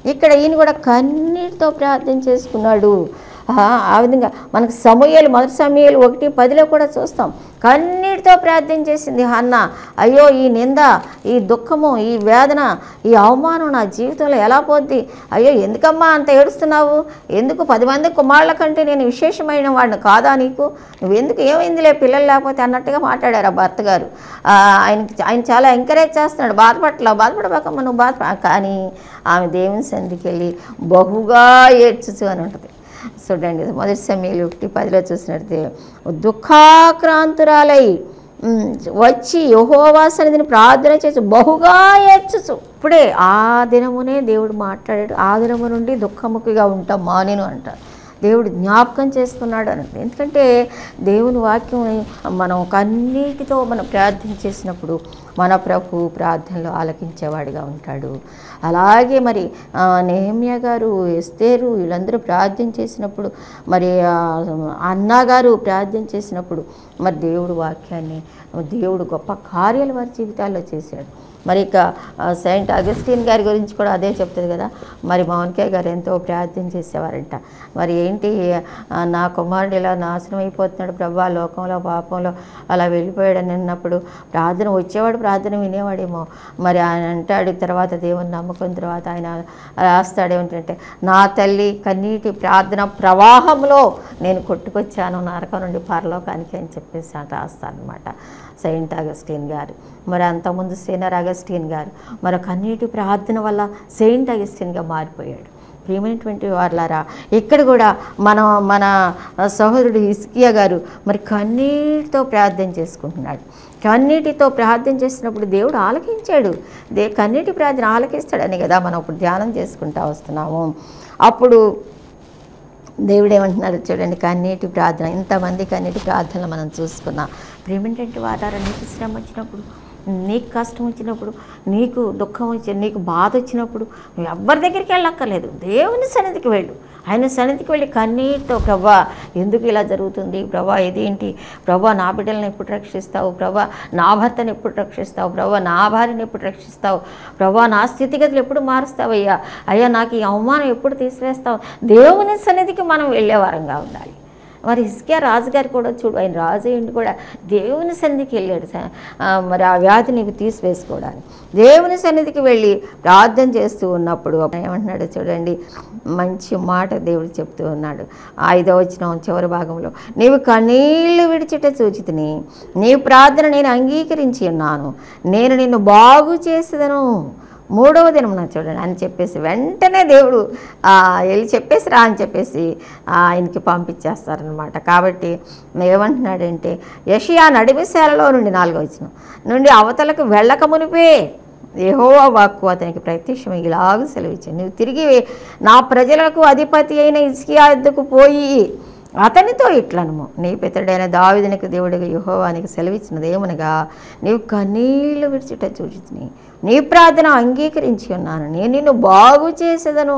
ఇక్కడ ఈయన కూడా కన్నీటితో ప్రార్థన చేసుకున్నాడు ఆ ఆ విధంగా మనకు సమయాలు మొదటి సమయాలు ఒకటి పదిలో కూడా చూస్తాం కన్నీటితో ప్రార్థన చేసింది హన్న అయ్యో ఈ నింద ఈ దుఃఖము ఈ వేదన ఈ అవమానం నా జీవితంలో ఎలా పోద్ది అయ్యో ఎందుకమ్మా అంత ఏడుస్తున్నావు ఎందుకు పది మంది కుమారుల కంటే నేను విశేషమైన వాడిని కాదా నీకు నువ్వెందుకు ఏమైందిలే పిల్లలు లేకపోతే అన్నట్టుగా మాట్లాడారు ఆ భర్త గారు ఆ, ఆయన ఆయన చాలా ఎంకరేజ్ చేస్తున్నాడు బాధపడట్లా బాధపడబాకమ్మ నువ్వు బాధ కానీ ఆమె దేవుని సంధికి వెళ్ళి బహుగా ఏడ్చుచు అని ఉంటుంది చూడండి మొదటి సమయంలో ఒకటి పదిలో చూసినట్టే దుఃఖాక్రాంతురాలై ఉమ్, వచ్చి యహోవా సన్నిధిని ప్రార్థన చేసి బహుగా ఏడ్చుచు ఇప్పుడే ఆ దినమునే దేవుడు మాట్లాడాడు ఆ దినము నుండి దుఃఖముఖిగా ఉంటాం మానేను అంటారు దేవుడు జ్ఞాపకం చేసుకున్నాడు అని ఎందుకంటే దేవుని వాక్యం మనం కన్నీటితో మనం ప్రార్థన చేసినప్పుడు మన ప్రభు ప్రార్థనలో ఆలకించేవాడిగా ఉంటాడు అలాగే మరి ఆ, నెహమ్యా గారు ఎస్తేరు వీళ్ళందరూ ప్రార్థన చేసినప్పుడు మరి ఆ, అన్నా గారు ప్రార్థన చేసినప్పుడు మరి దేవుడు వాక్యాన్ని దేవుడు గొప్ప కార్యాలు వారి జీవితాల్లో చేశాడు మరి ఇక ఆ, సెయింట్ అగస్టిన్ గారి గురించి కూడా అదే చెప్తుంది కదా మరి మౌన్కే గారు ఎంతో ప్రార్థన చేసేవారంట మరి ఏంటి ఆ, నా కుమారుడు ఇలా నాశనం అయిపోతున్నాడు ప్రభా లోకంలో పాపంలో అలా వెళ్ళిపోయాడని అన్నప్పుడు ప్రార్థన వచ్చేవాడు ప్రార్థన వినేవాడేమో మరి ఆయన అంటాడు తర్వాత దేవుని నమ్మకం తర్వాత ఆయన రాస్తాడు ఏమిటంటే నా తల్లి కన్నీటి ప్రార్థన ప్రవాహంలో నేను కొట్టుకొచ్చాను నరకం నుండి పరలోకానికి అని చెప్పేసి రాస్తానమాట సెయింట్ అగస్టిన్ గారు మరి అంతకుముందు సీనర్ అగస్టిన్ గారు మరి కన్నీటి ప్రార్థన వల్ల సెయింట్ అగస్టిన్గా మారిపోయాడు ప్రియమైనటువంటి వాళ్ళారా ఇక్కడ కూడా మన మన సహోదరుడు ఇస్కియా గారు మరి కన్నీటితో ప్రార్థన చేసుకుంటున్నాడు కన్నీటితో ప్రార్థన చేసినప్పుడు దేవుడు ఆలకించాడు దే కన్నీటి ప్రార్థన ఆలకిస్తాడని కదా మనం ఇప్పుడు ధ్యానం చేసుకుంటా వస్తున్నాము అప్పుడు దేవుడు ఏమంటున్నారు చూడండి కన్నీటి ప్రార్థన ఇంతమంది కన్నీటి ప్రార్థనలు మనం చూసుకున్నాం ప్రేమేంటంటే వాటారా నీకు శ్రమ వచ్చినప్పుడు నీకు కష్టం వచ్చినప్పుడు నీకు దుఃఖం వచ్చి నీకు బాధ వచ్చినప్పుడు నువ్వు ఎవరి దగ్గరికి వెళ్ళక్కర్లేదు దేవుని సన్నిధికి వెళ్ళు ఆయన సన్నిధికి వెళ్ళి కన్నీటితో ప్రభా ఎందుకు ఇలా జరుగుతుంది ప్రభా ఇదేంటి ప్రభా నా బిడ్డలను ఎప్పుడు రక్షిస్తావు ప్రభా నా భర్తను ఎప్పుడు రక్షిస్తావు ప్రభా నా భార్యను ఎప్పుడు రక్షిస్తావు ప్రభా నా స్థితిగతులు ఎప్పుడు మారుస్తావు అయ్యా అయ్యా నాకు ఈ అవమానం ఎప్పుడు తీసివేస్తావు దేవుని సన్నిధికి మనం వెళ్ళేవారంగా ఉండాలి మరి హిస్కియా రాజుగారు కూడా చూడు ఆయన రాజు ఏంటి కూడా దేవుని సన్నిధికి వెళ్ళాడు స- ఆ, మరి ఆ వ్యాధి నీకు తీసివేసుకోవడానికి దేవుని సన్నిధికి వెళ్ళి ప్రార్థన చేస్తూ ఉన్నప్పుడు ఏమంటున్నాడు చూడండి మంచి మాట దేవుడు చెప్తూ ఉన్నాడు ఐదో వచ్చిన చివరి భాగంలో నీవు కన్నీళ్లు విడిచిట సూచితిని నీ ప్రార్థన నేను అంగీకరించి ఉన్నాను నేను నిన్ను బాగు చేసేదను మూడవ దినం నా చూడండి అని చెప్పేసి వెంటనే దేవుడు ఆ, వెళ్ళి చెప్పేసి రా అని చెప్పేసి ఆ, ఆయనకి పంపించేస్తారనమాట కాబట్టి ఏమంటున్నాడంటే యషియా నడిమిశాలలో నుండి నాలుగో వచ్చిన నుండి అవతలకు వెళ్ళక మునిపే యెహోవా వాక్కు అతనికి ప్రత్యక్షం ఇలాగ సెలవిచ్చాను నువ్వు తిరిగి నా ప్రజలకు అధిపతి అయిన ఇస్కియా ఎద్దుకు పోయి అతనితో ఇట్లనము నీ పితడైన దావిదునికి దేవుడికి యుహోవానికి సెలవిచ్చినది ఏమనగా నీవు కన్నీళ్లు విడిచిట చూచితిని నీ ప్రార్థన అంగీకరించి ఉన్నాను నేను నిన్ను బాగు చేసేదను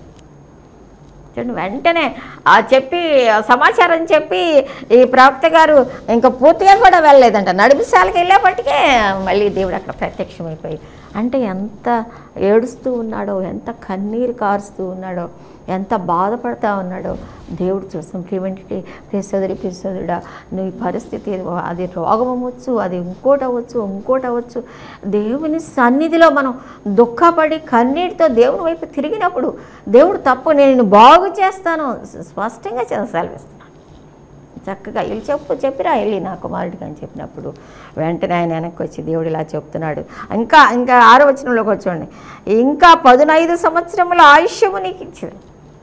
చూడండి వెంటనే ఆ చెప్పి ఆ సమాచారం చెప్పి ఈ ప్రవక్త గారు ఇంకా పూర్తిగా కూడా వెళ్ళలేదంట నడిపిశాలకి వెళ్ళేపటికే మళ్ళీ దేవుడు అక్కడ ప్రత్యక్షమైపోయి అంటే ఎంత ఏడుస్తూ ఉన్నాడో ఎంత కన్నీరు కారుస్తూ ఉన్నాడో ఎంత బాధపడతా ఉన్నాడో దేవుడు చూస్తాం ప్రివెంటి ప్రిసోదరి ప్రిసోదరుడా నీ పరిస్థితి అది రోగం అవ్వచ్చు అది ఇంకోటి అవ్వచ్చు ఇంకోటి అవ్వచ్చు దేవుని సన్నిధిలో మనం దుఃఖపడి కన్నీటితో దేవుని వైపు తిరిగినప్పుడు దేవుడు తప్పు నేను నిన్ను బాగు చేస్తాను స్పష్టంగా చ- సెలవిస్తున్నాను చక్కగా వెళ్ళి చెప్పు చెప్పిరా వెళ్ళి నా కుమారుడికి అని చెప్పినప్పుడు వెంటనే ఆయన వెనక్కి వచ్చి దేవుడు ఇలా చెప్తున్నాడు ఇంకా ఇంకా ఆరో వచనంలోకి వచ్చండి ఇంకా పదునైదు సంవత్సరముల ఆయుష్యము నీకు ఇచ్చింది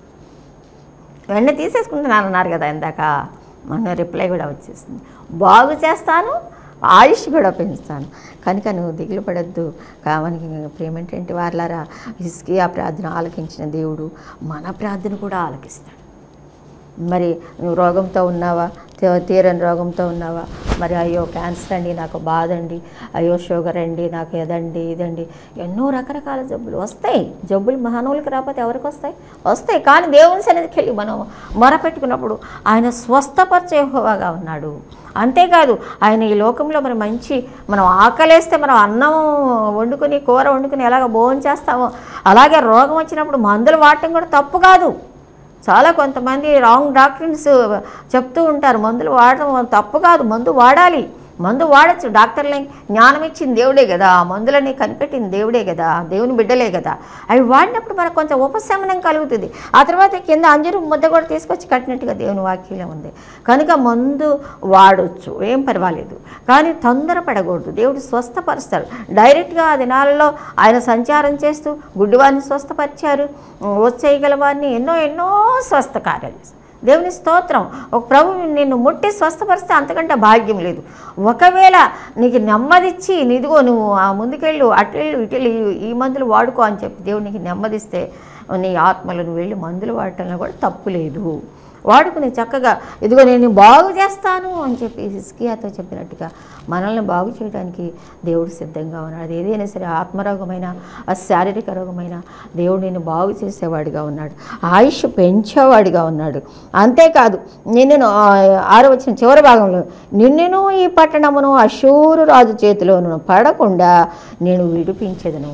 వెంటనే తీసేసుకుంటున్నాను అన్నారు కదా ఇందాక మన రిప్లై కూడా వచ్చేసింది బాగు చేస్తాను ఆయుష్ కూడా పెంచుతాను కనుక నువ్వు దిగులు పడద్దు కావనికి ప్రేమేంటంటే వాళ్ళారా ఇసుకి ఆ ప్రార్థన ఆలకించిన దేవుడు మన ప్రార్థన కూడా ఆలకిస్తాడు మరి నువ్వు రోగంతో ఉన్నావా తీ- తీరని రోగంతో ఉన్నావా మరి అయ్యో క్యాన్సర్ అండి నాకు బాధ అండి అయ్యో షుగర్ అండి నాకు ఇదండి ఇదండి ఎన్నో రకరకాల జబ్బులు వస్తాయి జబ్బులు మానవులకి రాకపోతే ఎవరికి వస్తాయి వస్తాయి కానీ దేవుని సన్నిధికి వెళ్ళి మనం మొరపెట్టుకున్నప్పుడు ఆయన స్వస్థపరిచే హోవాగా ఉన్నాడు అంతేకాదు ఆయన ఈ లోకంలో మరి మంచి మనం ఆకలేస్తే మనం అన్నం వండుకొని కూర వండుకొని ఎలాగ భోజనం చేస్తామో అలాగే రోగం వచ్చినప్పుడు మందులు వాడటం కూడా తప్పు కాదు చాలా కొంతమంది రాంగ్ డాక్టర్స్ చెప్తూ ఉంటారు మందులు వాడటం తప్పు కాదు మందు వాడాలి మందు వాడచ్చు డాక్టర్లే జ్ఞానం ఇచ్చింది దేవుడే కదా ఆ మందులని కనిపెట్టింది దేవుడే కదా దేవుని బిడ్డలే కదా అవి వాడినప్పుడు మనకు కొంచెం ఉపశమనం కలుగుతుంది ఆ తర్వాత కింద అంజరు ముద్ద కూడా తీసుకొచ్చి కట్టినట్టుగా దేవుని వాక్యంలో ఉంది కనుక మందు వాడొచ్చు ఏం పర్వాలేదు కానీ తొందరపడకూడదు దేవుడు స్వస్థపరుస్తాడు డైరెక్ట్గా ఆ దినాలలో ఆయన సంచారం చేస్తూ గుడ్డివారిని స్వస్థపరిచారు వచ్చేయగల వారిని ఎన్నో ఎన్నో స్వస్థ కార్యాలు చేశారు. దేవుని స్తోత్రం ఒక ప్రభు నిన్ను ముట్టి స్వస్థపరిస్తే అంతకంటే భాగ్యం లేదు ఒకవేళ నీకు నెమ్మదిచ్చి నిదిగో నువ్వు ఆ ముందుకెళ్ళు అటెళ్ళు ఇటెళ్ళు ఈ- ఈ మందులు వాడుకో అని చెప్పి దేవుడు నీకు నెమ్మదిస్తే నీ ఆత్మలు నువ్వు వెళ్ళి మందులు వాడటంలో కూడా తప్పు లేదు వాడుకుని చక్కగా ఇదిగో నేను బాగు చేస్తాను అని చెప్పి హిస్కియాతో చెప్పినట్టుగా మనల్ని బాగు చేయడానికి దేవుడు సిద్ధంగా ఉన్నాడు అది ఏదైనా సరే ఆత్మరోగమైన ఆ శారీరక రోగమైన దేవుడు నేను బాగు చేసేవాడిగా ఉన్నాడు ఆయుష్ పెంచేవాడిగా ఉన్నాడు అంతేకాదు నిన్ను ఆరో వచ్చిన చివరి భాగంలో నిన్నును ఈ పట్టణమును అశూరు రాజు చేతిలోను పడకుండా నేను విడిపించేదను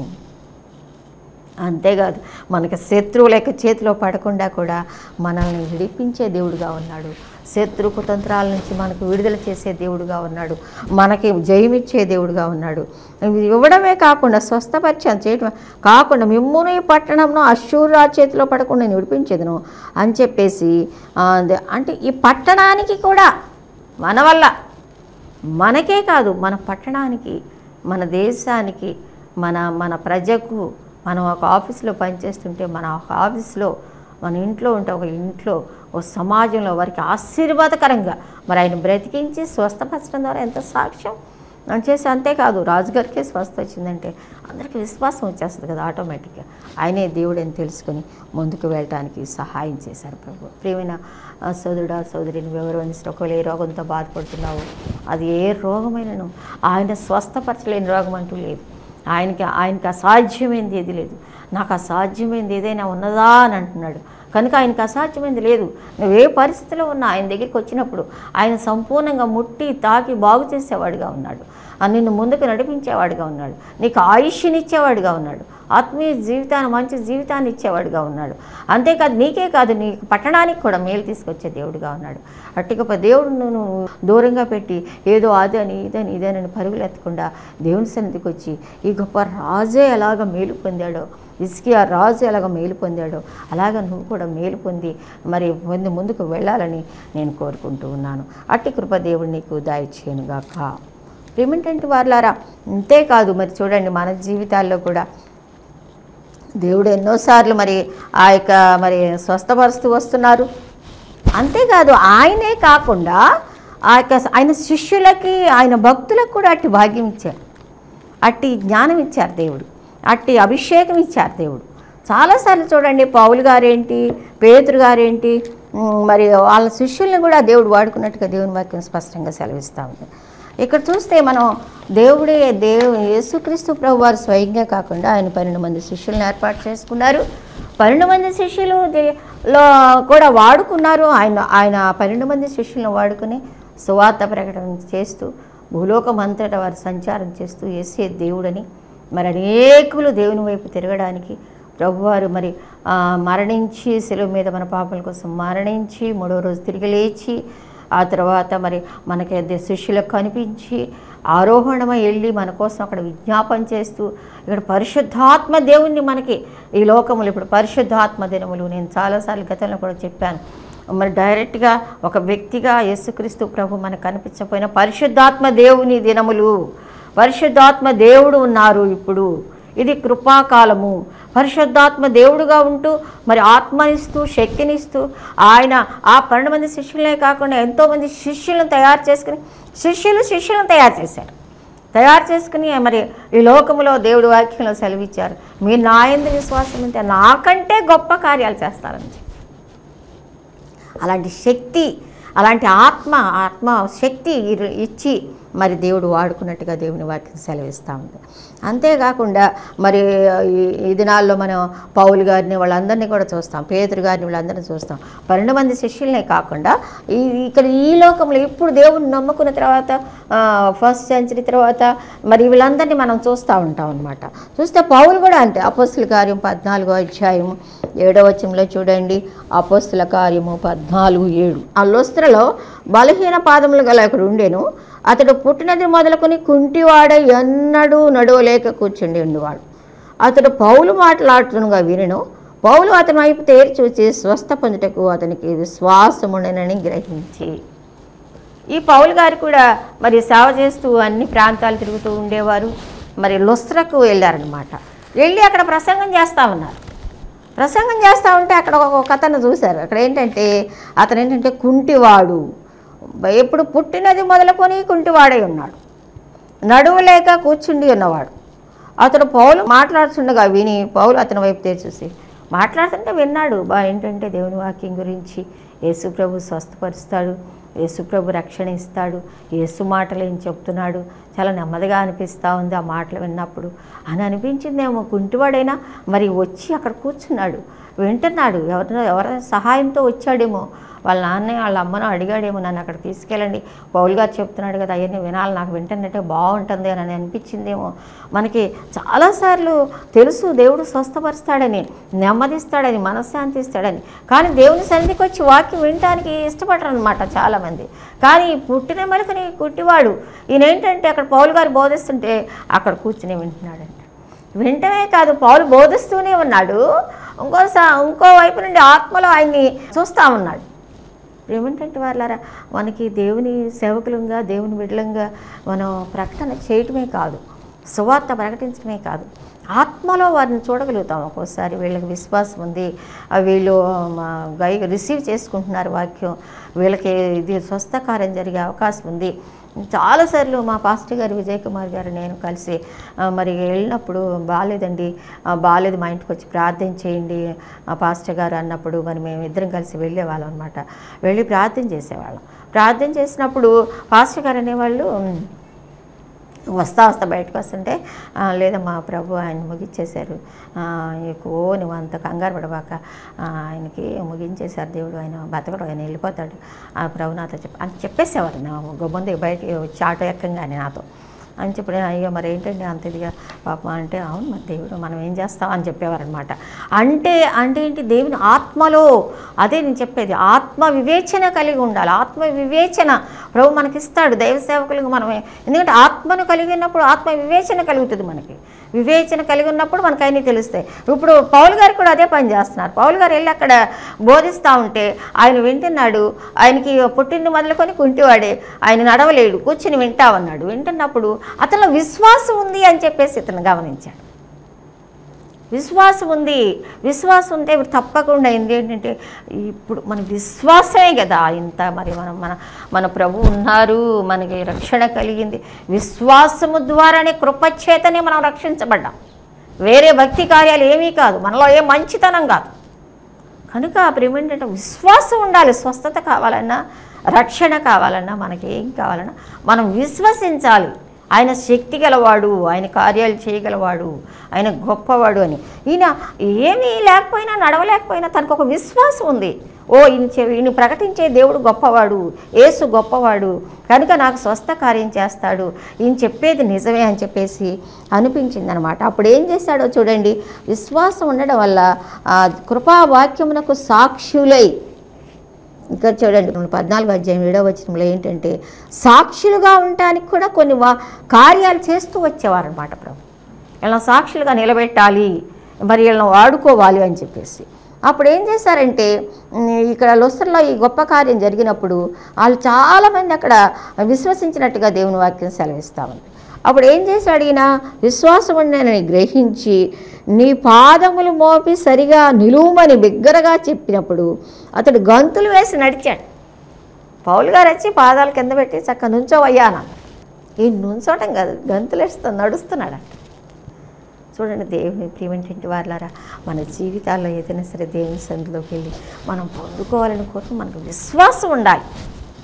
అంతేకాదు మనకి శత్రువుల యొక్క చేతిలో పడకుండా కూడా మనల్ని విడిపించే దేవుడుగా ఉన్నాడు శత్రు కుతంత్రాల నుంచి మనకు విడుదల చేసే దేవుడుగా ఉన్నాడు మనకి జయమిచ్చే దేవుడుగా ఉన్నాడు ఇవి ఇవ్వడమే కాకుండా స్వస్థపరిచయం చేయడం కాకుండా మిమ్మును ఈ పట్టణంలో అశూరా చేతిలో పడకుండా నేను విడిపించేదను అని చెప్పేసి ఆ, అదే- అంటే ఈ పట్టణానికి కూడా మన వల్ల మనకే కాదు మన పట్టణానికి మన దేశానికి మన మన ప్రజకు మనం ఒక ఆఫీస్లో పనిచేస్తుంటే మన ఒక ఆఫీస్లో మన ఇంట్లో ఉంటే ఒక ఇంట్లో ఒక సమాజంలో వారికి ఆశీర్వాదకరంగా మరి ఆయన బ్రతికించి స్వస్థపరచడం ద్వారా ఎంత సాక్ష్యం అని చేసి అంతేకాదు రాజుగారికే స్వస్థ వచ్చిందంటే అందరికీ విశ్వాసం వచ్చేస్తుంది కదా ఆటోమేటిక్గా ఆయనే దేవుడు అని తెలుసుకొని ముందుకు వెళ్ళటానికి సహాయం చేశారు ప్రభు ప్రియమైన ఆ, సోదరుడా సోదరి నువ్వు ఎవరు అనిసిన ఒకవేళ ఏ రోగంతో బాధపడుతున్నావు అది ఏ రోగమైనను ఆయన స్వస్థపరచలేని రోగం అంటూ లేదు ఆయనకి ఆయనకి అసాధ్యమైంది ఏది లేదు నాకు అసాధ్యమైంది ఏదైనా ఉన్నదా అని అంటున్నాడు కనుక ఆయనకి అసాధ్యమైంది లేదు నువ్వు ఏ పరిస్థితిలో ఉన్నా ఆయన దగ్గరికి వచ్చినప్పుడు ఆయన సంపూర్ణంగా ముట్టి తాకి బాగు చేసేవాడిగా ఉన్నాడు ఆ నిన్ను ముందుకు నడిపించేవాడిగా ఉన్నాడు నీకు ఆయుష్నిచ్చేవాడిగా ఉన్నాడు ఆత్మీయ జీవితాన్ని మంచి జీవితాన్ని ఇచ్చేవాడిగా ఉన్నాడు అంతేకాదు నీకే కాదు నీ పట్టణానికి కూడా మేలు తీసుకొచ్చే దేవుడిగా ఉన్నాడు అట్టి గొప్ప దేవుడును నువ్వు దూరంగా పెట్టి ఏదో అదని ఇదని ఇదని పరుగులు ఎత్తకుండా దేవుని సన్నిధికి వచ్చి ఈ గొప్ప రాజే ఎలాగ మేలు పొందాడో ఇసుకి ఆ రాజు ఎలాగ మేలు పొందాడో అలాగ నువ్వు కూడా మేలు పొంది మరి పొంది ముందుకు వెళ్ళాలని నేను కోరుకుంటూ ఉన్నాను అట్టి కృప దేవుడు నీకు దాయిచ్చేయనుగాక ఏమిటంటే వారులారా అంతేకాదు మరి చూడండి మన జీవితాల్లో కూడా దేవుడు ఎన్నోసార్లు మరి ఆ యొక్క మరి స్వస్థపరుస్తూ వస్తున్నారు అంతేకాదు ఆయనే కాకుండా ఆ యొక్క ఆయన శిష్యులకి ఆయన భక్తులకు కూడా అట్టి భాగ్యం ఇచ్చారు అట్టి జ్ఞానం ఇచ్చారు దేవుడు అట్టి అభిషేకం ఇచ్చారు దేవుడు చాలాసార్లు చూడండి పౌలు గారేంటి పేతురు గారేంటి ఉమ్, మరి వాళ్ళ శిష్యుల్ని కూడా దేవుడు వాడుకున్నట్టుగా దేవుని వాక్యం స్పష్టంగా సెలవిస్తూ ఉంది ఇక్కడ చూస్తే మనం దేవుడే దేవు యేసుక్రీస్తు ప్రభు వారు స్వయంగా కాకుండా ఆయన పన్నెండు మంది శిష్యులను ఏర్పాటు చేసుకున్నారు పన్నెండు మంది శిష్యులు దే- లో కూడా వాడుకున్నారు ఆయన ఆయన పన్నెండు మంది శిష్యులను వాడుకుని సువార్త ప్రకటన చేస్తూ భూలోకం అంతటా వారు సంచారం చేస్తూ ఏసే దేవుడని మరి అనేకులు దేవుని వైపు తిరగడానికి ప్రభువారు మరి ఆ, మరణించి సెలవు మీద మన పాపల కోసం మరణించి మూడో రోజు తిరిగి లేచి ఆ తర్వాత మరి మనకి అదే శిష్యులకు కనిపించి ఆరోహణమై వెళ్ళి మన కోసం అక్కడ విజ్ఞాపన చేస్తూ ఇక్కడ పరిశుద్ధాత్మ దేవుణ్ణి మనకి ఈ లోకములు ఇప్పుడు పరిశుద్ధాత్మ దినములు నేను చాలాసార్లు గతంలో కూడా చెప్పాను మరి డైరెక్ట్గా ఒక వ్యక్తిగా యేసుక్రీస్తు ప్రభు మనకు కనిపించకపోయినా పరిశుద్ధాత్మ దేవుని దినములు పరిశుద్ధాత్మ దేవుడు ఉన్నారు ఇప్పుడు ఇది కృపాకాలము పరిశుద్ధాత్మ దేవుడుగా ఉంటూ మరి ఆత్మనిస్తూ శక్తినిస్తూ ఆయన ఆ పన్నెండు మంది శిష్యులనే కాకుండా ఎంతోమంది శిష్యులను తయారు చేసుకుని శిష్యులు శిష్యులను తయారు చేశారు తయారు చేసుకుని మరి ఈ లోకంలో దేవుడి వాక్యంలో సెలవిచ్చారు మీరు నా యందు విశ్వాసం ఉంటే నాకంటే గొప్ప కార్యాలు చేస్తారని చెప్పి అలాంటి శక్తి అలాంటి ఆత్మ ఆత్మ శక్తి ఇరు- ఇచ్చి మరి దేవుడు వాడుకున్నట్టుగా దేవుని వాక్యం సెలవిస్తూ ఉంది అంతేకాకుండా మరి ఈ- ఈ దినాల్లో మనం పౌలు గారిని వాళ్ళందరినీ కూడా చూస్తాం పేదరు గారిని వాళ్ళందరినీ చూస్తాం పన్నెండు మంది శిష్యులనే కాకుండా ఈ ఇక్కడ ఈ లోకంలో ఇప్పుడు దేవుని నమ్ముకున్న తర్వాత ఫస్ట్ సెంచరీ తర్వాత మరి వీళ్ళందరినీ మనం చూస్తూ ఉంటాం అనమాట చూస్తే పౌలు కూడా అంతే అపోస్తుల కార్యం పద్నాలుగో అధ్యాయం ఏడవ వచనంలో చూడండి అపోస్తుల కార్యము పద్నాలుగు ఏడు ఆ లొస్త్రలో బలహీన పాదములు గల ఒకడు ఉండేను అతడు పుట్టినది మొదలుకొని కుంటివాడ ఎన్నడూ నడవలేక కూర్చుండి ఉండేవాడు అతడు పౌలు మాట్లాడుతుండగా వినను పౌలు అతని వైపు తేరి చూచి స్వస్థ పొందుటకు అతనికి విశ్వాసముండనని గ్రహించి ఈ పౌలు గారు కూడా మరి సేవ చేస్తూ అన్ని ప్రాంతాలు తిరుగుతూ ఉండేవారు మరి లొస్త్రకు వెళ్ళారనమాట వెళ్ళి అక్కడ ప్రసంగం చేస్తూ ఉన్నారు ప్రసంగం చేస్తూ ఉంటే అక్కడ ఒక కథను చూశారు అక్కడ ఏంటంటే అతను ఏంటంటే కుంటివాడు ఎప్పుడు పుట్టినది మొదలుకొని కుంటివాడై ఉన్నాడు నడువు లేక కూర్చుండి ఉన్నవాడు అతడు పౌలు మాట్లాడుతుండగా విని పౌలు అతని వైపు తెరిచి చూసి మాట్లాడుతుంటే విన్నాడు బా ఏంటంటే దేవుని వాక్యం గురించి యేసు ప్రభు స్వస్థపరుస్తాడు యేసు ప్రభు రక్షణ ఇస్తాడు యేసు మాటలు ఏం చెప్తున్నాడు చాలా నెమ్మదిగా అనిపిస్తూ ఉంది ఆ మాటలు విన్నప్పుడు అని అనిపించిందేమో కుంటివాడైనా మరి వచ్చి అక్కడ కూర్చున్నాడు వింటున్నాడు ఎవరినో ఎవరైనా సహాయంతో వచ్చాడేమో వాళ్ళ నాన్న వాళ్ళ అమ్మను అడిగాడేమో నన్ను అక్కడ తీసుకెళ్ళండి పౌల్ గారు చెప్తున్నాడు కదా అవన్నీ వినాలి నాకు వింటున్నట్టే బాగుంటుంది అని అనిపించిందేమో మనకి చాలాసార్లు తెలుసు దేవుడు స్వస్థపరుస్తాడని నెమ్మదిస్తాడని మనశ్శాంతి ఇస్తాడని కానీ దేవుని సన్నిధికి వచ్చి వాక్యం వినటానికి ఇష్టపడరు అనమాట చాలామంది కానీ పుట్టిన మరొకని కుట్టివాడు ఈయన ఏంటంటే అక్కడ పౌలు గారు బోధిస్తుంటే అక్కడ కూర్చుని వింటున్నాడంట వింటమే కాదు పౌలు బోధిస్తూనే ఉన్నాడు ఇంకోసా ఇంకో వైపు నుండి ఆత్మలో ఆయన్ని చూస్తూ ఉన్నాడు ఏమిటంటే వాళ్ళారా మనకి దేవుని సేవకులంగా దేవుని బిడ్డలంగా మనం ప్రకటన చేయటమే కాదు సువార్త ప్రకటించడమే కాదు ఆత్మలో వారిని చూడగలుగుతాం ఒక్కోసారి వీళ్ళకి విశ్వాసం ఉంది ఆ వీళ్ళు మా గై రిసీవ్ చేసుకుంటున్నారు వాక్యం వీళ్ళకి ఇది స్వస్థ కార్యం జరిగే అవకాశం ఉంది చాలాసార్లు మా పాస్టర్ గారు విజయ్ కుమార్ గారు నేను కలిసి ఆ, మరి వెళ్ళినప్పుడు బాగాలేదండి ఆ, బాగాలేదు మా ఇంటికి వచ్చి ప్రార్థన చేయండి ఆ పాస్టర్ గారు అన్నప్పుడు మరి మేము ఇద్దరం కలిసి వెళ్ళేవాళ్ళం అనమాట వెళ్ళి ప్రార్థన చేసేవాళ్ళం ప్రార్థన చేసినప్పుడు పాస్టర్ గారు అనేవాళ్ళు "ఉమ్, వస్తా వస్తా బయటకు వస్తుంటే "ఆ, లేదమ్మా ప్రభు ఆయన ముగించేశారు ఆ, ఎక్కువ నువ్వు అంత కంగారు పడబాక ఆ, ఆయనకి ముగించేశారు దేవుడు ఆయన బతకడు ఆయన వెళ్ళిపోతాడు ఆ ప్రభు నాతో చెప్ప అని చెప్పేసేవారు నా ముందు బయటికి వచ్చి ఆటో ఎక్కంగానే నాతో అని చెప్పి అయ్యో మరి ఏంటండి అంత ఇదిగా పాపం అంటే అవును మరి దేవుడు మనం ఏం చేస్తాం అని చెప్పేవారనమాట అంటే అంటే ఏంటి దేవుని ఆత్మలో అదే నేను చెప్పేది ఆత్మ వివేచన కలిగి ఉండాలి ఆత్మ వివేచన ప్రభు మనకి ఇస్తాడు దైవ సేవకులకు మనమే ఎందుకంటే ఆత్మను కలిగి ఉన్నప్పుడు ఆత్మ వివేచన కలుగుతుంది మనకి వివేచన కలిగి ఉన్నప్పుడు మనకు అన్నీ తెలుస్తాయి ఇప్పుడు పౌలు గారు కూడా అదే పని చేస్తున్నారు పౌలు గారు వెళ్ళి అక్కడ బోధిస్తూ ఉంటే ఆయన వింటున్నాడు ఆయనకి పుట్టింది మొదలుకొని కుంటివాడే ఆయన నడవలేడు కూర్చుని వింటామన్నాడు వింటున్నప్పుడు అతనిలో విశ్వాసం ఉంది అని చెప్పేసి ఇతను గమనించాడు విశ్వాసం ఉంది విశ్వాసం ఉంటే ఇప్పుడు తప్పకుండా ఏంటి ఏంటంటే ఇప్పుడు మన విశ్వాసమే కదా ఇంత మరి మనం మన మన ప్రభు ఉన్నారు మనకి రక్షణ కలిగింది విశ్వాసము ద్వారానే కృపచేతనే మనం రక్షించబడ్డాం వేరే భక్తి కార్యాలు ఏమీ కాదు మనలో ఏ మంచితనం కాదు కనుక అప్పుడు ఏమిటంటే విశ్వాసం ఉండాలి స్వస్థత కావాలన్నా రక్షణ కావాలన్నా మనకి ఏం కావాలన్నా మనం విశ్వసించాలి ఆయన శక్తి గలవాడు ఆయన కార్యాలు చేయగలవాడు ఆయన గొప్పవాడు అని ఈయన ఏమీ లేకపోయినా నడవలేకపోయినా తనకు ఒక విశ్వాసం ఉంది ఓ ఈయన చె ఈయన ప్రకటించే దేవుడు గొప్పవాడు యేసు గొప్పవాడు కనుక నాకు స్వస్థ కార్యం చేస్తాడు ఈయన చెప్పేది నిజమే అని చెప్పేసి అనిపించింది అనమాట అప్పుడు ఏం చేశాడో చూడండి విశ్వాసం ఉండడం వల్ల ఆ కృపావాక్యమునకు సాక్షులై ఇక్కడ చూడండి పద్నాలుగు అధ్యాయం ఏడవ వచనంలో ఏంటంటే సాక్షులుగా ఉండటానికి కూడా కొన్ని వా కార్యాలు చేస్తూ వచ్చేవారు అనమాట ప్రభు ఇలా సాక్షులుగా నిలబెట్టాలి మరి వీళ్ళని వాడుకోవాలి అని చెప్పేసి అప్పుడు ఏం చేశారంటే ఉమ్, ఇక్కడ లొసర్లో ఈ గొప్ప కార్యం జరిగినప్పుడు వాళ్ళు చాలామంది అక్కడ విశ్వసించినట్టుగా దేవుని వాక్యం సెలవిస్తా ఉంది అప్పుడు ఏం చేశాడు ఈయన విశ్వాసం ఉండని గ్రహించి నీ పాదములు మోపి సరిగా నిలువమని బిగ్గరగా చెప్పినప్పుడు అతడు గంతులు వేసి నడిచాడు పౌలు గారు వచ్చి పాదాలు కింద పెట్టి చక్క నుంచోవయ్యా అన్నాడు ఈ నుంచోవటం కాదు గంతులు వేస్తూ నడుస్తున్నాడు చూడండి దేవుని ప్రియమేంటి వాళ్ళారా మన జీవితాల్లో ఏదైనా సరే దేవుని సందులోకి వెళ్ళి మనం పొందుకోవాలని కోరుకు మనకు విశ్వాసం ఉండాలి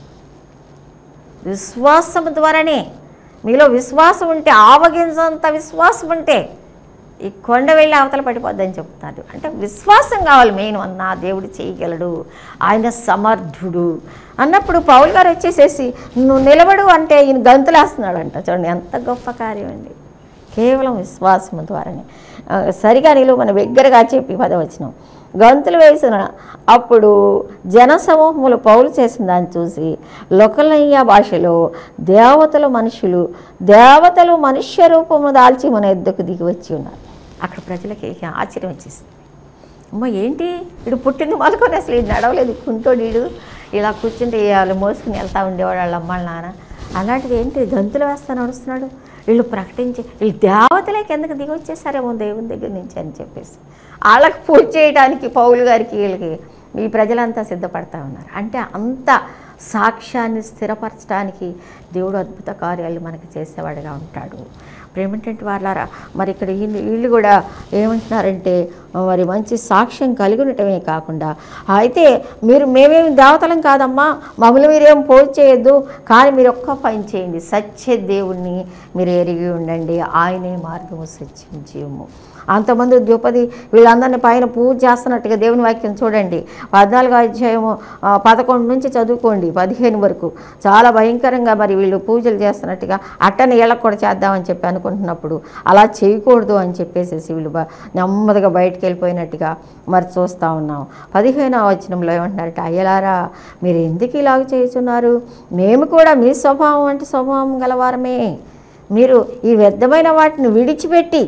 విశ్వాసం ద్వారానే మీలో విశ్వాసం ఉంటే ఆవగింజంత విశ్వాసం ఉంటే ఈ కొండ వెళ్ళి అవతల పడిపోద్దని చెప్తున్నారు అంటే విశ్వాసం కావాలి మెయిన్ నా దేవుడు చేయగలడు ఆయన సమర్థుడు అన్నప్పుడు పౌల్ గారు వచ్చేసేసి నువ్వు నిలబడు అంటే ఈయన గంతులేస్తున్నాడంట చూడండి ఎంత గొప్ప కార్యం అండి కేవలం విశ్వాసం ద్వారానే ఆ, సరిగా నిలువ మన బిగ్గరగా చెప్పి పదవచనం గంతులు వేసిన అప్పుడు జనసమూహములు పౌలు చేసిన దాన్ని చూసి లోకలయ్య భాషలో దేవతలు మనుషులు దేవతలు మనుష్య రూపము దాల్చి మన ఎద్దుకు దిగి వచ్చి ఉన్నారు అక్కడ ప్రజలకి ఆశ్చర్యం వచ్చేసింది అమ్మ ఏంటి వీడు పుట్టింది మొదలుకొని అసలు ఇది నడవలేదు కుంటోడు వీడు ఇలా కూర్చుంటే వాళ్ళు మోసుకుని వెళ్తా ఉండేవాడు వాళ్ళ అమ్మ వాళ్ళ నాన్న అలాంటిది ఏంటి గంతులు వేస్తా నడుస్తున్నాడు వీళ్ళు ప్రకటించి వీళ్ళు దేవతలే కిందకి దిగి వచ్చేసారేమో దేవుని దగ్గర నుంచి అని చెప్పేసి వాళ్ళకి పూజ చేయడానికి పౌలు గారికి వీళ్ళకి ఈ ప్రజలంతా సిద్ధపడతా ఉన్నారు అంటే అంత సాక్ష్యాన్ని స్థిరపరచడానికి దేవుడు అద్భుత కార్యాలు మనకి చేసేవాడుగా ఉంటాడు ప్రేమేంటంటే వాళ్ళారా మరి ఇక్కడ వీళ్ళు వీళ్ళు కూడా ఏమంటున్నారంటే మరి మంచి సాక్ష్యం కలిగి ఉండటమే కాకుండా అయితే మీరు మేమేమి దేవతలం కాదమ్మా మమ్మల్ని మీరేం పోజ్ చేయొద్దు కానీ మీరు ఒక్క పని చేయండి సత్య దేవుణ్ణి మీరు ఎరిగి ఉండండి ఆయనే మార్గము సత్యం జీవము అంతమంది ద్రౌపది వీళ్ళందరినీ పైన పూజ చేస్తున్నట్టుగా దేవుని వాక్యం చూడండి పద్నాలుగో అధ్యాయము ఆ, పదకొండు నుంచి చదువుకోండి పదిహేను వరకు చాలా భయంకరంగా మరి వీళ్ళు పూజలు చేస్తున్నట్టుగా అట్టని వీళ్ళకి కూడా చేద్దామని చెప్పి అనుకుంటున్నప్పుడు అలా చేయకూడదు అని చెప్పేసి వీళ్ళు బ- నెమ్మదిగా బయటికి వెళ్ళిపోయినట్టుగా మరి చూస్తూ ఉన్నాం పదిహేనవ వచనంలో ఏమంటున్నారంటే అయ్యలారా మీరు ఎందుకు ఇలాగ చేస్తున్నారు మేము కూడా మీ స్వభావం అంటే స్వభావం గలవారమే మీరు ఈ వ్యర్థమైన వాటిని విడిచిపెట్టి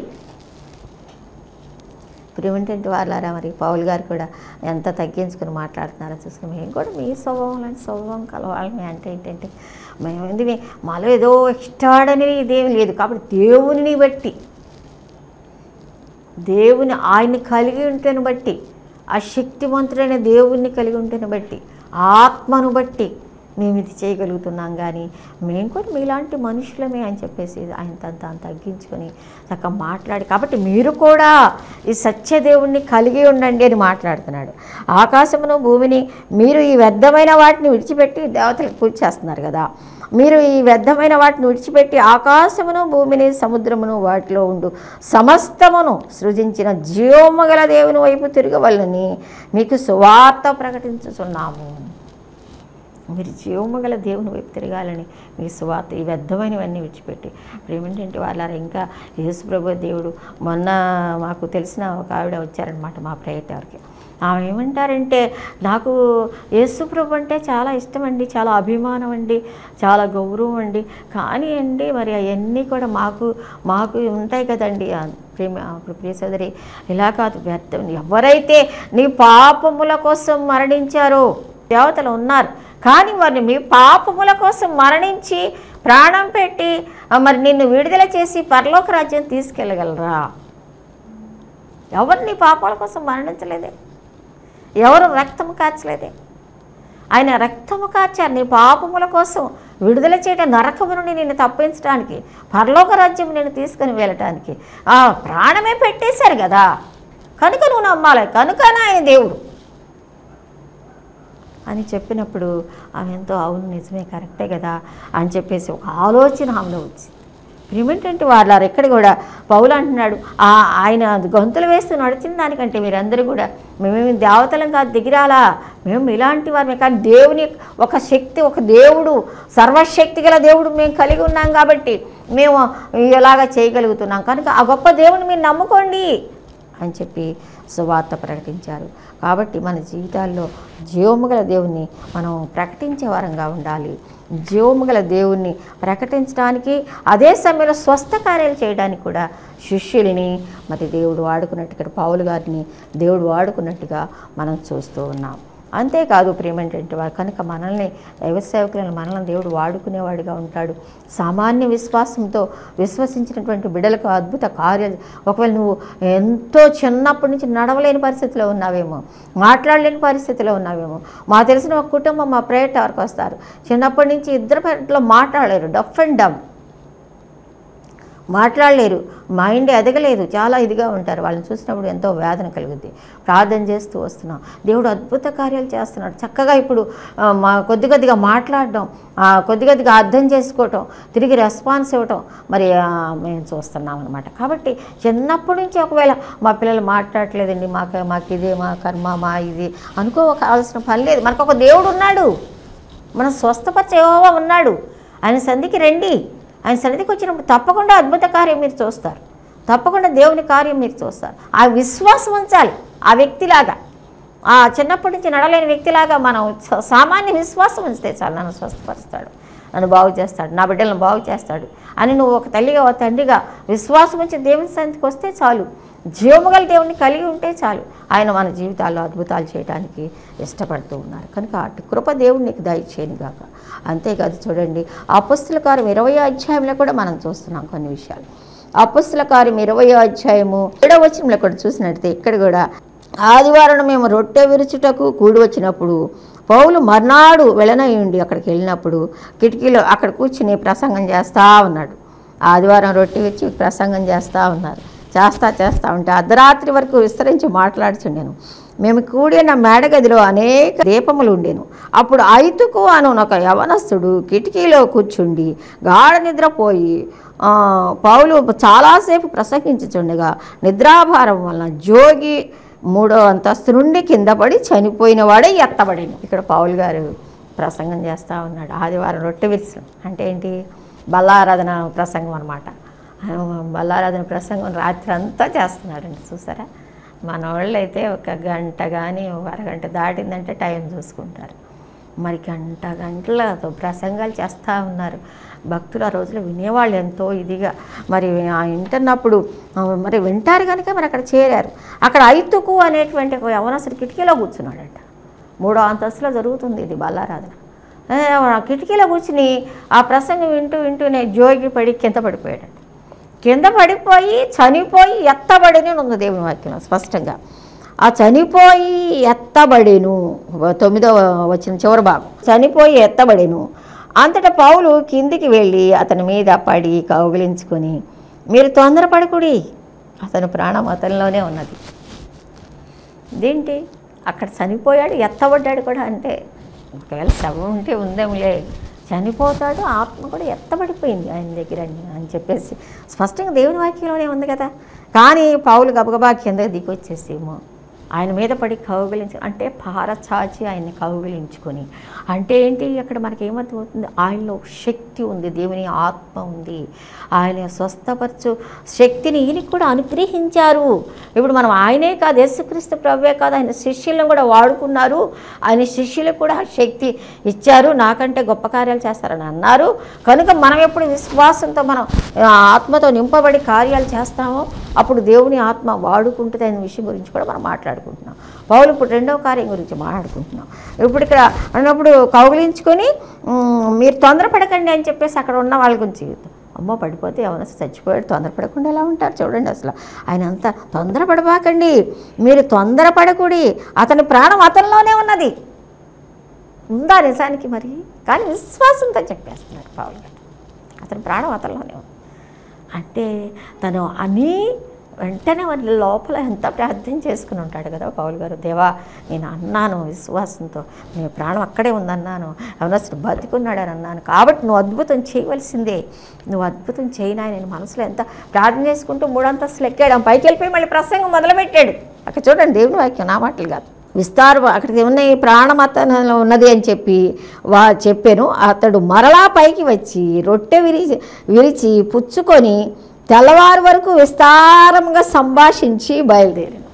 ప్రివెంటెంట్ వాళ్ళారా మరి పౌల్ గారు కూడా ఎంత తగ్గించుకుని మాట్లాడుతున్నారో చూసుకుని మేము కూడా మీ స్వభావం లాంటి స్వభావం కలవాళ్ళమే అంటే ఏంటంటే మేము ఎందుకు మాలో ఏదో ఎక్స్ట్రాడనరీ ఇదేమి లేదు కాబట్టి దేవునిని బట్టి దేవుని ఆయన్ని కలిగి ఉంటేను బట్టి ఆ శక్తివంతుడైన దేవుణ్ణి కలిగి ఉంటేను బట్టి ఆత్మను బట్టి మేము ఇది చేయగలుగుతున్నాం కానీ మేము కూడా మీలాంటి మనుషులమే అని చెప్పేసి ఆయన తను తాను తగ్గించుకొని చక్కగా మాట్లాడి కాబట్టి మీరు కూడా ఈ సత్యదేవుణ్ణి కలిగి ఉండండి అని మాట్లాడుతున్నాడు ఆకాశమును భూమిని మీరు ఈ వ్యర్థమైన వాటిని విడిచిపెట్టి దేవతలకు పూజ చేస్తున్నారు కదా మీరు ఈ వ్యర్థమైన వాటిని విడిచిపెట్టి ఆకాశమును భూమిని సముద్రమును వాటిలో ఉండు సమస్తమును సృజించిన జీవమగల దేవుని వైపు తిరగవలని మీకు సువార్త ప్రకటించుచున్నాము మీరు జీవమగల దేవుని వైపు తిరగాలని మీ సువార్త ఈ వ్యర్థమైనవన్నీ విడిచిపెట్టి ప్రేమేంటంటే వాళ్ళ ఇంకా యేసుప్రభు దేవుడు మొన్న మాకు తెలిసిన ఒక ఆవిడ వచ్చారనమాట మా ప్రేయటర్కి ఆమె ఏమంటారంటే నాకు యేసుప్రభు అంటే చాలా ఇష్టం అండి చాలా అభిమానం అండి చాలా గౌరవం అండి కానీ అండి మరి అవన్నీ కూడా మాకు మాకు ఉంటాయి కదండి ఆ ప్రేమ అప్పుడు ప్రియ సోదరి ఇలా కాదు వ్యర్థం ఎవరైతే నీ పాపముల కోసం మరణించారో దేవతలు ఉన్నారు కానీ వారిని మీ పాపముల కోసం మరణించి ప్రాణం పెట్టి ఆ, మరి నిన్ను విడుదల చేసి పరలోక రాజ్యం తీసుకెళ్ళగలరా ఎవరు నీ పాపాల కోసం మరణించలేదే ఎవరు రక్తము కార్చలేదే ఆయన రక్తము కార్చారు నీ పాపముల కోసం విడుదల చేయడం నరకము నుండి నిన్ను తప్పించడానికి పరలోక రాజ్యం నేను తీసుకుని వెళ్ళటానికి ఆ ప్రాణమే పెట్టేశారు కదా కనుక నువ్వు నమ్మాలి కనుక ఆయన దేవుడు అని చెప్పినప్పుడు ఆమె ఎంతో అవును నిజమే కరెక్టే కదా అని చెప్పేసి ఒక ఆలోచన ఆమెలో వచ్చింది ఏమిటంటే వాళ్ళు ఎక్కడ కూడా పౌలు అంటున్నాడు ఆ ఆయన గొంతులు వేస్తూ నడిచిన దానికంటే మీరందరూ కూడా మేమేమి దేవతలం కాదు దిగిరాలా మేము ఇలాంటి వారమే కానీ దేవుని ఒక శక్తి ఒక దేవుడు సర్వశక్తి గల దేవుడు మేము కలిగి ఉన్నాం కాబట్టి మేము ఇలాగా చేయగలుగుతున్నాం కనుక ఆ గొప్ప దేవుని మీరు నమ్ముకోండి అని చెప్పి సువార్త ప్రకటించారు కాబట్టి మన జీవితాల్లో జీవము గల దేవుణ్ణి మనం ప్రకటించే వారంగా ఉండాలి జీవము గల దేవుణ్ణి ప్రకటించడానికి అదే సమయంలో స్వస్థ కార్యాలు చేయడానికి కూడా శిష్యుల్ని మరి దేవుడు వాడుకున్నట్టుగా పౌలు గారిని దేవుడు వాడుకున్నట్టుగా మనం చూస్తూ ఉన్నాం అంతేకాదు ప్రేమేంటంటే వారు కనుక మనల్ని దైవ సేవకులను మనల్ని దేవుడు వాడుకునేవాడిగా ఉంటాడు సామాన్య విశ్వాసంతో విశ్వసించినటువంటి బిడ్డలకు అద్భుత కార్యాలు ఒకవేళ నువ్వు ఎంతో చిన్నప్పటి నుంచి నడవలేని పరిస్థితిలో ఉన్నావేమో మాట్లాడలేని పరిస్థితిలో ఉన్నావేమో మా తెలిసిన ఒక కుటుంబం మా ప్రేయర్ టవర్కి వస్తారు చిన్నప్పటి నుంచి ఇద్దరు పేటలో మాట్లాడలేరు డఫ్ అండ్ డమ్ మాట్లాడలేరు మైండ్ ఎదగలేదు చాలా ఇదిగా ఉంటారు వాళ్ళని చూసినప్పుడు ఎంతో వేదన కలుగుద్ది ప్రార్థన చేస్తూ వస్తున్నాం దేవుడు అద్భుత కార్యాలు చేస్తున్నాడు చక్కగా ఇప్పుడు ఆ, మా కొద్ది కొద్దిగా మాట్లాడడం ఆ, కొద్ది కొద్దిగా అర్థం చేసుకోవటం తిరిగి రెస్పాన్స్ ఇవ్వటం మరి ఆ, మేము చూస్తున్నాం అనమాట కాబట్టి చిన్నప్పటి నుంచి ఒకవేళ మా పిల్లలు మాట్లాడట్లేదండి మాకు మాకు ఇదే మా కర్మ మా ఇది అనుకోవాల్సిన పని లేదు మనకు ఒక దేవుడు ఉన్నాడు మనం స్వస్థపరిచే యెహోవా ఉన్నాడు ఆయన సంధికి రండి ఆయన సన్నిధికి వచ్చినప్పుడు తప్పకుండా అద్భుత కార్యం మీరు చూస్తారు తప్పకుండా దేవుని కార్యం మీరు చూస్తారు ఆ విశ్వాసం ఉంచాలి ఆ వ్యక్తిలాగా ఆ చిన్నప్పటి నుంచి నడలేని వ్యక్తిలాగా మనం స- సామాన్య విశ్వాసం ఉంచితే చాలు నన్ను స్వస్థపరుస్తాడు నన్ను బాగు చేస్తాడు నా బిడ్డలను బాగు చేస్తాడు అని నువ్వు ఒక తల్లిగా ఒక తండ్రిగా విశ్వాసం ఉంచి దేవుని సన్నిధికి వస్తే చాలు జీవముగల దేవుని కలిగి ఉంటే చాలు ఆయన మన జీవితాల్లో అద్భుతాలు చేయడానికి ఇష్టపడుతూ ఉన్నారు కనుక అటు కృప దేవుడు నీకు దయచేయను గాక అంతేకాదు చూడండి అపస్తుల కార్యం ఇరవై అధ్యాయంలో కూడా మనం చూస్తున్నాం కొన్ని విషయాలు అపస్తుల కార్యం ఇరవై అధ్యాయము ఏడవ వచనంలో కూడా చూసినట్లయితే ఇక్కడ కూడా ఆదివారం మేము రొట్టె విరుచుటకు కూడి వచ్చినప్పుడు పౌలు మర్నాడు వెళ్ళనయ్యండి అక్కడికి వెళ్ళినప్పుడు కిటికీలో అక్కడ కూర్చుని ప్రసంగం చేస్తూ ఉన్నాడు ఆదివారం రొట్టె విరిచి ప్రసంగం చేస్తూ ఉన్నారు చేస్తా చేస్తా ఉంటే అర్ధరాత్రి వరకు విస్తరించి మాట్లాడుచుండెను మేము కూడిన మేడగదిలో అనేక దీపములు ఉండేను అప్పుడు ఐతుకు అను ఒక యవనస్తుడు కిటికీలో కూర్చుండి గాఢ నిద్రపోయి ఆ, పౌలు చాలాసేపు ప్రసంగించుచుండగా నిద్రాభారం వలన జోగి మూడో అంతస్తు నుండి కింద పడి చనిపోయిన వాడే ఎత్తబడిను ఇక్కడ పౌలు గారు ప్రసంగం చేస్తూ ఉన్నాడు ఆదివారం రొట్టె విరుసు అంటే ఏంటి బల్లారాధన ప్రసంగం అనమాట బల్లారాధన ప్రసంగం రాత్రి అంతా చేస్తున్నాడండి చూసారా మన వాళ్ళు అయితే ఒక గంట కానీ ఒక అరగంట దాటిందంటే టైం చూసుకుంటారు మరి గంట గంటలతో ప్రసంగాలు చేస్తూ ఉన్నారు భక్తులు ఆ రోజులు వినేవాళ్ళు ఎంతో ఇదిగా మరి ఆ వింటున్నప్పుడు ఆ, మరి వింటారు కనుక మరి అక్కడ చేరారు అక్కడ ఐతుకు అనేటువంటి ఒక యవనస్తుడు కిటికీలో కూర్చున్నాడట మూడో అంతస్తులో జరుగుతుంది ఇది బల్లారాధన ఏ, ఆ కిటికీలో కూర్చుని ఆ ప్రసంగం వింటూ వింటూనే జోగి పడి కింద పడిపోయాడు కింద పడిపోయి చనిపోయి ఎత్తబడిని ఉంది దేవుని వాక్యం స్పష్టంగా ఆ చనిపోయి ఎత్తబడెను తొమ్మిదవ వచ్చిన చివరి భాగం చనిపోయి ఎత్తబడెను అంతటా పౌలు కిందికి వెళ్ళి అతని మీద పడి కౌగిలించుకొని మీరు తొందరపడకుడి అతని ప్రాణం అతనిలోనే ఉన్నది ఇదేంటి అక్కడ చనిపోయాడు ఎత్తబడ్డాడు కూడా అంటే ఒకవేళ శవం ఉంటే ఉందేంలే చనిపోతాడు ఆత్మ కూడా ఎత్తబడిపోయింది ఆయన దగ్గర అని అని చెప్పేసి స్పష్టంగా దేవుని వాక్యంలోనే ఉంది కదా కానీ పౌలు గబగబా కిందకి దిగొచ్చేసేమో ఆయన మీద పడి కౌగిలించు అంటే పారచాచి ఆయన్ని కౌగిలించుకొని అంటే ఏంటి అక్కడ మనకి ఏమర్థమవుతుంది ఆయనలో శక్తి ఉంది దేవుని ఆత్మ ఉంది ఆయన స్వస్థపరచు శక్తిని ఈయనకి కూడా అనుగ్రహించారు ఇప్పుడు మనం ఆయనే కాదు యేసుక్రీస్తు ప్రభువే కాదు ఆయన శిష్యులను కూడా వాడుకున్నారు ఆయన శిష్యులకు కూడా ఆ శక్తి ఇచ్చారు నాకంటే గొప్ప కార్యాలు చేస్తారని అన్నారు కనుక మనం ఎప్పుడు విశ్వాసంతో మనం ఆ ఆత్మతో నింపబడి కార్యాలు చేస్తామో అప్పుడు దేవుని ఆత్మ వాడుకుంటుంది అనే విషయం గురించి కూడా మనం మాట్లాడుకుంటున్నాం పౌలు ఇప్పుడు రెండవ కార్యం గురించి మాట్లాడుకుంటున్నాం ఇప్పుడు ఇక్కడ అన్నప్పుడు కౌగిలించుకొని "ఉమ్, మీరు తొందరపడకండి అని చెప్పేసి అక్కడ ఉన్న వాళ్ళ గురించి అమ్మో పడిపోతే ఎవరైనా చచ్చిపోయాడు తొందరపడకుండా ఎలా ఉంటారు చూడండి అసలు ఆయన అంతా తొందరపడబాకండి మీరు తొందరపడకూడి అతని ప్రాణం అతనిలోనే ఉన్నది ఉందా నిజానికి మరి కానీ విశ్వాసంతో చెప్పేస్తున్నారు పౌల్ గారు అతని ప్రాణం అతనిలోనే ఉంది అంటే తను అని వెంటనే వాళ్ళ లోపల ఎంత ప్రార్థన చేసుకుని ఉంటాడు కదా పౌల్ గారు దేవా నేను అన్నాను విశ్వాసంతో నీ ప్రాణం అక్కడే ఉందన్నాను ఎవరసలు బతికున్నాడని అన్నాను కాబట్టి నువ్వు అద్భుతం చేయవలసిందే నువ్వు అద్భుతం చేయనా నేను మనసులో ఎంత ప్రార్థన చేసుకుంటూ మూడంతస్తులు ఎక్కాడు పైకి వెళ్ళిపోయి మళ్ళీ ప్రసంగం మొదలుపెట్టాడు అక్కడ చూడండి దేవుని వాక్యం నా మాటలు కాదు విస్తార అక్కడికి ఉన్నాయి ప్రాణం అతనిలో ఉన్నది అని చెప్పి వా చెప్పాను అతడు మరలా పైకి వచ్చి రొట్టె విరిచి విరిచి పుచ్చుకొని తెల్లవారు వరకు విస్తారంగా సంభాషించి బయలుదేరాను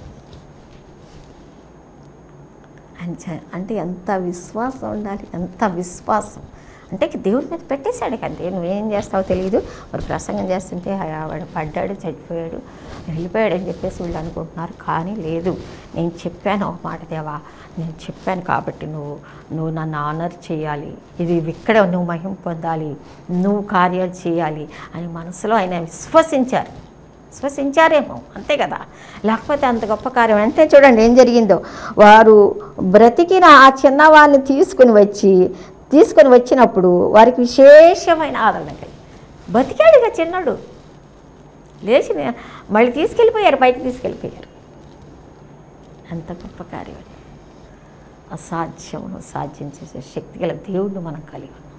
అంచ- అంటే ఎంత విశ్వాసం ఉండాలి ఎంత విశ్వాసం అంటే ఇక దేవుడి మీద పెట్టేశాడు ఇక అంతే నువ్వేం చేస్తావో తెలియదు మరి ప్రసంగం చేస్తుంటే ఆ- వాడు పడ్డాడు చచ్చిపోయాడు వెళ్ళిపోయాడు అని చెప్పేసి వీళ్ళు అనుకుంటున్నారు కానీ లేదు నేను చెప్పాను ఒక మాట దేవా నేను చెప్పాను కాబట్టి నువ్వు నువ్వు నన్ను ఆనర్ చేయాలి ఇది ఇక్కడ నువ్వు మహిమ పొందాలి నువ్వు కార్యాలు చేయాలి అని మనసులో ఆయన విశ్వసించారు విశ్వసించారేమో అంతే కదా లేకపోతే అంత గొప్ప కార్యం అంటే చూడండి ఏం జరిగిందో వారు బ్రతికిన ఆ చిన్నవాడిని తీసుకుని వచ్చి తీసుకొని వచ్చినప్పుడు వారికి విశేషమైన ఆదరణ కలిగి బతికాడు ఇక చిన్నడు లేచి నే- మళ్ళీ తీసుకెళ్ళిపోయారు పైకి తీసుకెళ్ళిపోయారు ఎంత గొప్ప కార్యం అది. అసాధ్యమును సాధ్యం చేసే శక్తి గల దేవుడిని మనం కలిగి ఉన్నాం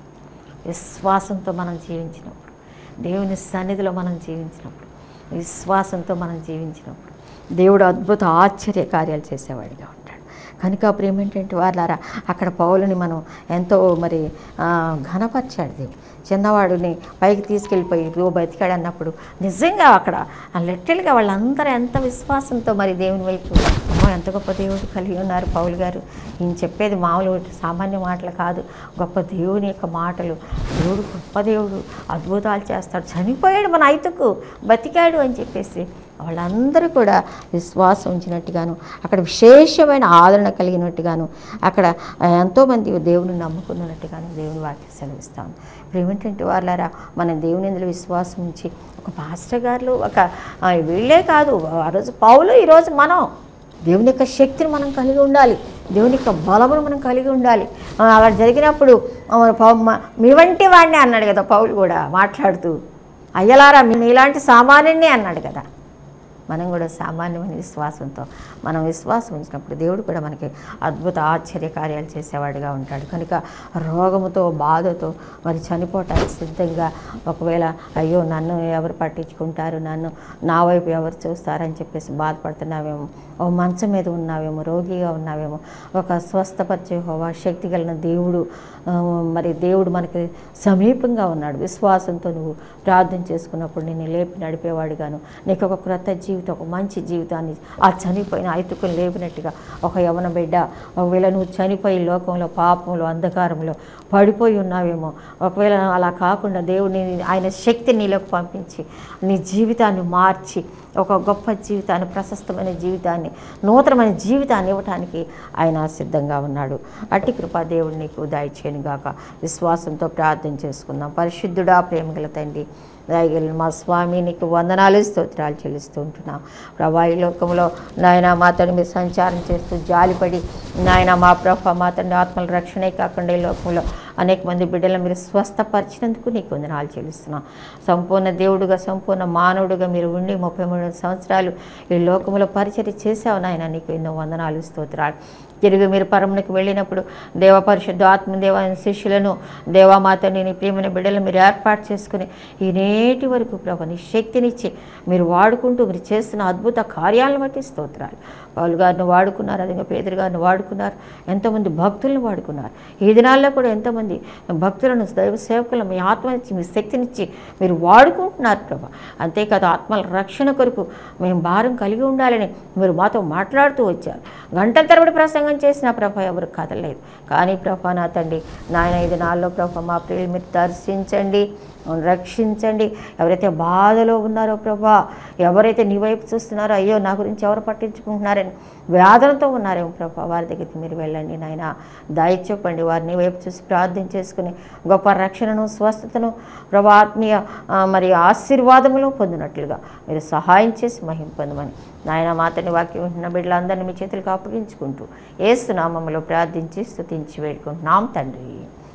విశ్వాసంతో మనం జీవించినప్పుడు దేవుని సన్నిధిలో మనం జీవించినప్పుడు విశ్వాసంతో మనం జీవించినప్పుడు దేవుడు అద్భుత ఆశ్చర్య కార్యాలు చేసేవాడిగా ఉంటాడు కనుక అప్పుడు ఏమిటంటే వాళ్ళారా అక్కడ పౌలుని మనం ఎంతో మరి ఆ, ఘనపరిచాడు దేవుడు చిన్నవాడిని పైకి తీసుకెళ్ళిపోయి రో బతికాడు అన్నప్పుడు నిజంగా అక్కడ లిటరల్గా వాళ్ళందరూ ఎంత విశ్వాసంతో మరి దేవుని వైపు అమ్మో ఎంత గొప్ప దేవుడు కలిగి ఉన్నారు పౌలు గారు ఈయన చెప్పేది మామూలు సామాన్య మాటలు కాదు గొప్ప దేవుని యొక్క మాటలు దేవుడు గొప్ప దేవుడు అద్భుతాలు చేస్తాడు చనిపోయాడు మన ఐతుకు బతికాడు అని చెప్పేసి వాళ్ళందరూ కూడా విశ్వాసం ఉంచినట్టుగాను అక్కడ విశేషమైన ఆదరణ కలిగినట్టుగాను అక్కడ ఎంతోమంది దేవుని నమ్ముకున్నట్టుగాను దేవుని వాక్యం సెలవిస్తాను ఇప్పుడు ఏమిటంటే వాళ్ళారా మన దేవుని ఇందులో విశ్వాసం ఉంచి ఒక పాస్టర్ గారు ఒక ఆ, వీళ్ళే కాదు ఆ రోజు పౌలు ఈరోజు మనం దేవుని యొక్క శక్తిని మనం కలిగి ఉండాలి దేవుని యొక్క బలమును మనం కలిగి ఉండాలి ఆ, అలా జరిగినప్పుడు ఆ, పౌ- మ- మీ వంటి వాడిని అన్నాడు కదా పౌలు కూడా మాట్లాడుతూ అయ్యలారా మీ మీలాంటి సామాన్యుడిని అన్నాడు కదా మనం కూడా సామాన్యమైన విశ్వాసంతో మనం విశ్వాసం ఉంచినప్పుడు దేవుడు కూడా మనకి అద్భుత ఆశ్చర్య కార్యాలు చేసేవాడిగా ఉంటాడు కనుక రోగముతో బాధతో మరి చనిపోవటానికి సిద్ధంగా ఒకవేళ అయ్యో నన్ను ఎవరు పట్టించుకుంటారు నన్ను నా వైపు ఎవరు చూస్తారని చెప్పేసి బాధపడుతున్నావేమో ఓ మంచం మీద ఉన్నావేమో రోగిగా ఉన్నావేమో ఒక స్వస్థపరిచే హోవా శక్తి కలిగిన దేవుడు ఆ, మరి దేవుడు మనకి సమీపంగా ఉన్నాడు విశ్వాసంతో నువ్వు ప్రార్థన చేసుకున్నప్పుడు నిన్ను లేపి నడిపేవాడుగాను నీకు ఒక క్రొత్త జీవితం ఒక మంచి జీవితాన్ని ఆ చనిపోయిన ఐతుకుని లేపినట్టుగా ఒక యవన బిడ్డ ఒకవేళ నువ్వు చనిపోయి లోకంలో పాపంలో అంధకారంలో పడిపోయి ఉన్నావేమో ఒకవేళ అలా కాకుండా దేవుడిని ఆయన శక్తి నీలోకి పంపించి నీ జీవితాన్ని మార్చి ఒక గొప్ప జీవితాన్ని ప్రశస్తమైన జీవితాన్ని నూతనమైన జీవితాన్ని ఇవ్వటానికి ఆయన సిద్ధంగా ఉన్నాడు అట్టి కృపా దేవుడు నీకు దయచేయను గాక విశ్వాసంతో ప్రార్థన చేసుకుందాం పరిశుద్ధుడా ప్రేమగల తండ్రి దయగలిగిన మా స్వామి నీకు వందనాలు స్తోత్రాలు చెల్లిస్తూ ఉంటున్నాం ప్రభా ఈ లోకంలో నాయన మా తండ్రి మీరు సంచారం చేస్తూ జాలిపడి నాయన మా ప్రభ మా తండ్రి ఆత్మల రక్షణే కాకుండా ఈ లోకంలో అనేక మంది బిడ్డలను మీరు స్వస్థపరిచినందుకు నీకు వందనాలు చెల్లిస్తున్నాం సంపూర్ణ దేవుడుగా సంపూర్ణ మానవుడుగా మీరు ఉండి ముప్పై మూడు సంవత్సరాలు ఈ లోకంలో పరిచర్య చేసావు నాయన నీకు ఎన్నో వందనాలు స్తోత్రాలు తిరిగి మీరు పరమునికి వెళ్ళినప్పుడు దేవ పరిశుద్ధ ఆత్మదేవ శిష్యులను దేవామాతని నీ ప్రియమైన బిడ్డలు మీరు ఏర్పాటు చేసుకుని ఈ నేటి వరకు ప్రభు నీ శక్తినిచ్చి మీరు వాడుకుంటూ మీరు చేస్తున్న అద్భుత కార్యాలను బట్టి స్తోత్రాలు పౌలు గారిని వాడుకున్నారు అదే పేదరు గారిని వాడుకున్నారు ఎంతోమంది భక్తులను వాడుకున్నారు ఈ దినాల్లో కూడా ఎంతోమంది భక్తులను దైవ సేవకులను మీ ఆత్మనిచ్చి మీ శక్తినిచ్చి మీరు వాడుకుంటున్నారు ప్రభా అంతేకాదు ఆత్మల రక్షణ కొరకు మేము భారం కలిగి ఉండాలని మీరు మాతో మాట్లాడుతూ వచ్చారు గంటల తరబడి ప్రసంగం చేసిన ప్రభ ఎవరు కదలలేదు కానీ ప్రభా నా తండ్రి నాయన ఐదు నాలుగులో ప్రభ మా ప్రియులు మీరు దర్శించండి రక్షించండి ఎవరైతే బాధలో ఉన్నారో ప్రభా ఎవరైతే నీ వైపు చూస్తున్నారో అయ్యో నా గురించి ఎవరు పట్టించుకుంటున్నారని వ్యాధులతో ఉన్నారేమో ప్రభా వారి దగ్గరికి మీరు వెళ్ళండి నాయన దయ చూపండి వారిని వైపు చూసి ప్రార్థన చేసుకుని గొప్ప రక్షణను స్వస్థతను ప్రభా ఆత్మీయ ఆ, మరి ఆశీర్వాదములు పొందినట్లుగా మీరు సహాయం చేసి మహిం పొందమని నాయన మాతని వాక్యం వింటున్న బిడ్డలందరినీ మీ చేతులకు అప్పగించుకుంటూ ఏసునామములో ప్రార్థించి స్తుతించి వేడుకుంటున్నాం తండ్రి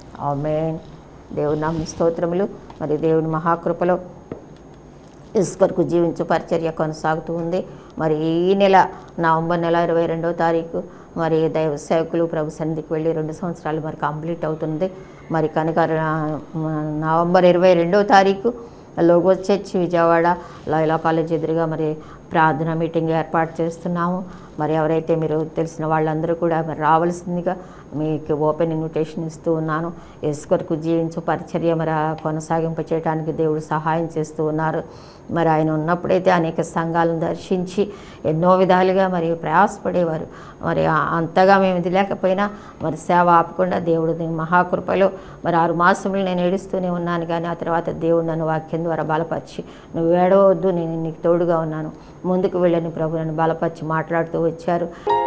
ఆమేన్ దేవుని నామ స్తోత్రములు మరి దేవుని మహాకృపలో ఇస్కర్కు జీవించు పరిచర్య కొనసాగుతూ ఉంది మరి ఈ నెల నవంబర్ నెల ఇరవై రెండవ తారీఖు మరి దైవ సేవకులు ప్రభు సన్నిధికి వెళ్ళి రెండు సంవత్సరాలు మరి కంప్లీట్ అవుతుంది మరి కనుక ఆ, నవంబర్ ఇరవై రెండవ తారీఖు లోగో చర్చ్ విజయవాడ లైలా కాలేజ్ ఎదురుగా మరి ప్రార్థన మీటింగ్ ఏర్పాటు చేస్తున్నాము మరి ఎవరైతే మీరు తెలిసిన వాళ్ళందరూ కూడా మరి రావాల్సిందిగా మీకు ఓపెన్ ఇన్విటేషన్ ఇస్తూ ఉన్నాను ఎస్కొరకు జీవించు పరిచర్య మరి ఆ కొనసాగింపు చేయడానికి దేవుడు సహాయం చేస్తూ ఉన్నారు మరి ఆయన ఉన్నప్పుడైతే అనేక సంఘాలను దర్శించి ఎన్నో విధాలుగా మరి ప్రయాసపడేవారు మరి ఆ- అంతగా మేము ఇది లేకపోయినా మరి సేవ ఆపకుండా దేవుడు నీ మహాకృపలో మరి ఆరు మాసములు నేను ఏడుస్తూనే ఉన్నాను కానీ ఆ తర్వాత దేవుడు నన్ను వాక్యం ద్వారా బలపరిచి నువ్వు ఏడవద్దు నేను నీకు తోడుగా ఉన్నాను ముందుకు వెళ్ళని ప్రభు నన్ను బలపరిచి మాట్లాడుతూ వచ్చారు